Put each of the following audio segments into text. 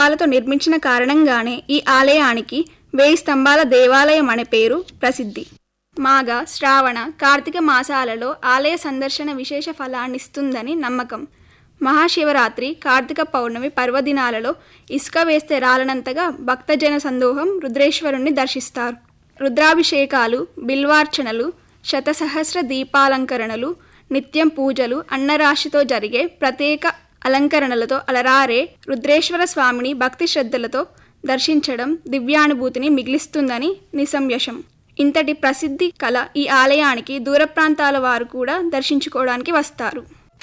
స్తంభాలతో నిర్మించిన కారణంగానే ఈ ఆలయానికి వేయి స్తంభాల దేవాలయం అనే పేరు ప్రసిద్ధి మాఘ శ్రావణ కార్తీక మాసాలలో ఆలయ సందర్శన విశేష ఫలాన్నిస్తుందని నమ్మకం మహాశివరాత్రి కార్తీక పౌర్ణమి పర్వదినాలలో ఇసుక వేస్తే రాలనంతగా భక్తజన సందోహం రుద్రేశ్వరుణ్ణి దర్శిస్తారు రుద్రాభిషేకాలు బిల్వార్చనలు శతసహస్ర దీపాలంకరణలు నిత్యం పూజలు అన్నరాశితో జరిగే ప్రత్యేక అలంకరణలతో అలరారే రుద్రేశ్వర స్వామిని భక్తి శ్రద్ధలతో దర్శించడం దివ్యానుభూతిని మిగిలిస్తుందని నిసంయశం ఇంతటి ప్రసిద్ధి కల ఈ ఆలయానికి దూర ప్రాంతాల వారు కూడా దర్శించుకోవడానికి వస్తారు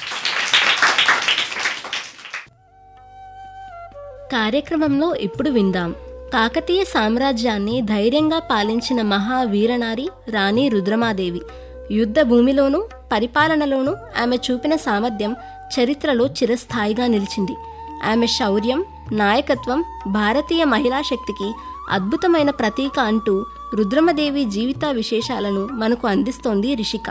కార్యక్రమంలో ఇప్పుడు విందాం కాకతీయ సామ్రాజ్యాన్ని ధైర్యంగా పాలించిన మహావీరనారి రాణి రుద్రమాదేవి యుద్ధ భూమిలోనూ పరిపాలనలోనూ ఆమె చూపిన సామర్థ్యం చరిత్రలో చిరస్థాయిగా నిలిచింది ఆమె శౌర్యం నాయకత్వం భారతీయ మహిళా శక్తికి అద్భుతమైన ప్రతీక అంటూ రుద్రమదేవి జీవిత విశేషాలను మనకు అందిస్తోంది రిషిక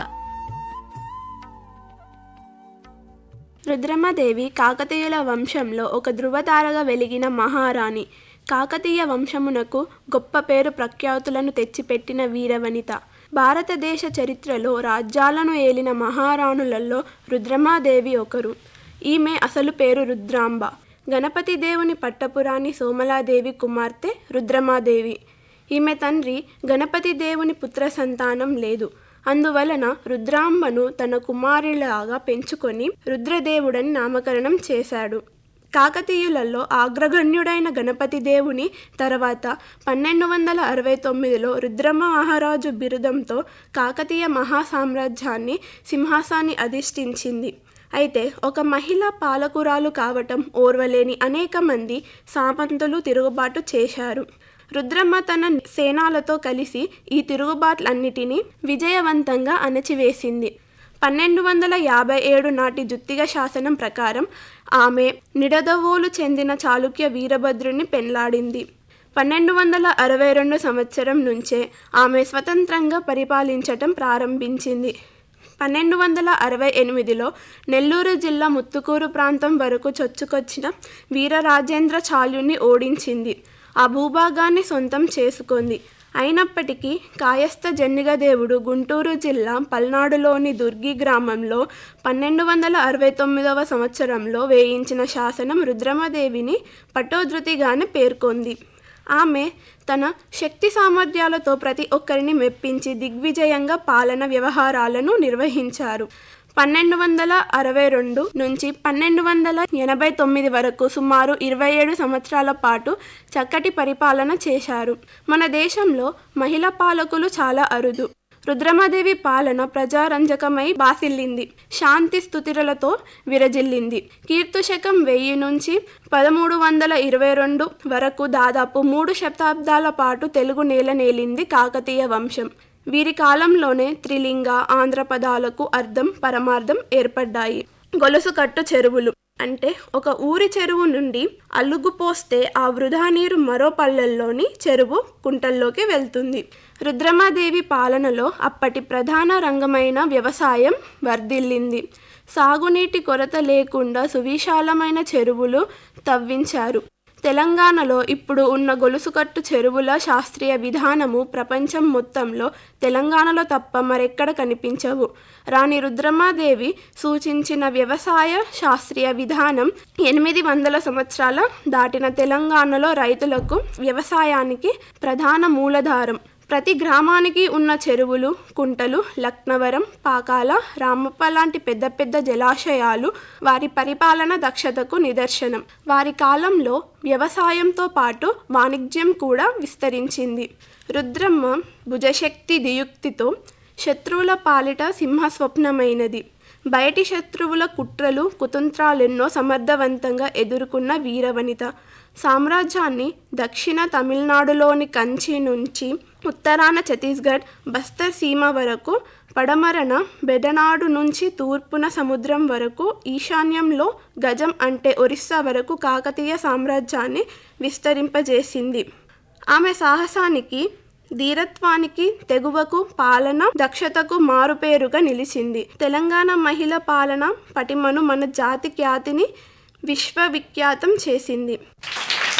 రుద్రమదేవి కాకతీయుల వంశంలో ఒక ధృవతారగా వెలిగిన మహారాణి కాకతీయ వంశమునకు గొప్ప పేరు ప్రఖ్యాతులను తెచ్చిపెట్టిన వీరవనిత భారతదేశ చరిత్రలో రాజ్యాలను ఏలిన మహారాణులలో రుద్రమాదేవి ఒకరు ఈమె అసలు పేరు రుద్రాంబ గణపతి దేవుని పట్టపురాణి సోమలాదేవి కుమార్తె రుద్రమాదేవి ఈమె తండ్రి గణపతి దేవుని పుత్ర సంతానం లేదు అందువలన రుద్రాంబను తన కుమారులాగా పెంచుకొని రుద్రదేవుడని నామకరణం చేశాడు కాకతీయులలో అగ్రగణ్యుడైన గణపతి దేవుని తర్వాత పన్నెండు వందల అరవై తొమ్మిదిలో రుద్రమ మహారాజు బిరుదంతో కాకతీయ మహాసామ్రాజ్యాన్ని సింహాసాన్ని అధిష్ఠించింది అయితే ఒక మహిళ పాలకురాలు కావటం ఓర్వలేని అనేక మంది సామంతులు తిరుగుబాటు చేశారు రుద్రమ్మ తన సేనాలతో కలిసి ఈ తిరుగుబాట్లన్నిటినీ విజయవంతంగా అణచివేసింది పన్నెండు వందల యాభై ఏడు నాటి జుత్తిగ శాసనం ప్రకారం ఆమె నిడదవోలు చెందిన చాళుక్య వీరభద్రుని పెండ్లాడింది పన్నెండు వందల అరవై రెండు సంవత్సరం నుంచే ఆమె స్వతంత్రంగా పరిపాలించటం ప్రారంభించింది పన్నెండు వందల అరవై ఎనిమిదిలో నెల్లూరు జిల్లా ముత్తుకూరు ప్రాంతం వరకు చొచ్చుకొచ్చిన వీరరాజేంద్ర చాళుని ఓడించింది ఆ భూభాగాన్ని సొంతం చేసుకుంది అయినప్పటికీ కాయస్థ జన్నిగదేవుడు గుంటూరు జిల్లా పల్నాడులోని దుర్గి గ్రామంలో పన్నెండు వందల అరవై తొమ్మిదవ సంవత్సరంలో వేయించిన శాసనం రుద్రమదేవిని పటోధృతిగానే పేర్కొంది ఆమె తన శక్తి సామర్థ్యాలతో ప్రతి ఒక్కరిని మెప్పించి దిగ్విజయంగా పాలన వ్యవహారాలను నిర్వహించారు పన్నెండు వందల అరవై రెండు నుంచి పన్నెండు వందల ఎనభై తొమ్మిది వరకు సుమారు ఇరవై ఏడు సంవత్సరాల పాటు చక్కటి పరిపాలన చేశారు మన దేశంలో మహిళా పాలకులు చాలా అరుదు రుద్రమాదేవి పాలన ప్రజారంజకమై బాసిల్లింది శాంతి స్థుతిరలతో విరజిల్లింది కీర్తుశకం వెయ్యి నుంచి పదమూడు వందల ఇరవై రెండు వరకు దాదాపు మూడు శతాబ్దాల పాటు తెలుగు నేల నేలింది కాకతీయ వంశం వీరి కాలంలోనే త్రిలింగ ఆంధ్ర పదాలకు అర్థం పరమార్థం ఏర్పడ్డాయి గొలుసు కట్టు చెరువులు అంటే ఒక ఊరి చెరువు నుండి అల్లుగు పోస్తే ఆ వృధా నీరు మరో పల్లెల్లోని చెరువు కుంటల్లోకి వెళ్తుంది రుద్రమాదేవి పాలనలో అప్పటి ప్రధాన రంగమైన వ్యవసాయం వర్ధిల్లింది సాగునీటి కొరత లేకుండా సువిశాలమైన చెరువులు తవ్వించారు తెలంగాణలో ఇప్పుడు ఉన్న గొలుసుకట్టు చెరువుల శాస్త్రీయ విధానము ప్రపంచం మొత్తంలో తెలంగాణలో తప్ప మరెక్కడ కనిపించవు రాణి రుద్రమాదేవి సూచించిన వ్యవసాయ శాస్త్రీయ విధానం ఎనిమిది వందల సంవత్సరాల దాటిన తెలంగాణలో రైతులకు వ్యవసాయానికి ప్రధాన మూలధారం ప్రతి గ్రామానికి ఉన్న చెరువులు కుంటలు లక్నవరం పాకాల రామప్ప లాంటి పెద్ద పెద్ద జలాశయాలు వారి పరిపాలన దక్షతకు నిదర్శనం వారి కాలంలో వ్యవసాయంతో పాటు వాణిజ్యం కూడా విస్తరించింది రుద్రమ్మ భుజశక్తి దియుక్తితో శత్రువుల పాలిట సింహస్వప్నమైనది బయటి శత్రువుల కుట్రలు కుతంత్రాలెన్నో సమర్థవంతంగా ఎదుర్కొన్న వీరవనిత సామ్రాజ్యాన్ని దక్షిణ తమిళనాడులోని కంచి నుంచి ఉత్తరాన ఛత్తీస్గఢ్ బస్తర్ సీమ వరకు పడమరన బెడనాడు నుంచి తూర్పున సముద్రం వరకు ఈశాన్యంలో గజం అంటే ఒరిస్సా వరకు కాకతీయ సామ్రాజ్యాన్ని విస్తరింపజేసింది ఆమె సాహసానికి ధీరత్వానికి తెగువకు పాలన దక్షతకు మారుపేరుగా నిలిచింది తెలంగాణ మహిళ పాలన పటిమను మన జాతి ఖ్యాతిని విశ్వవిఖ్యాతం చేసింది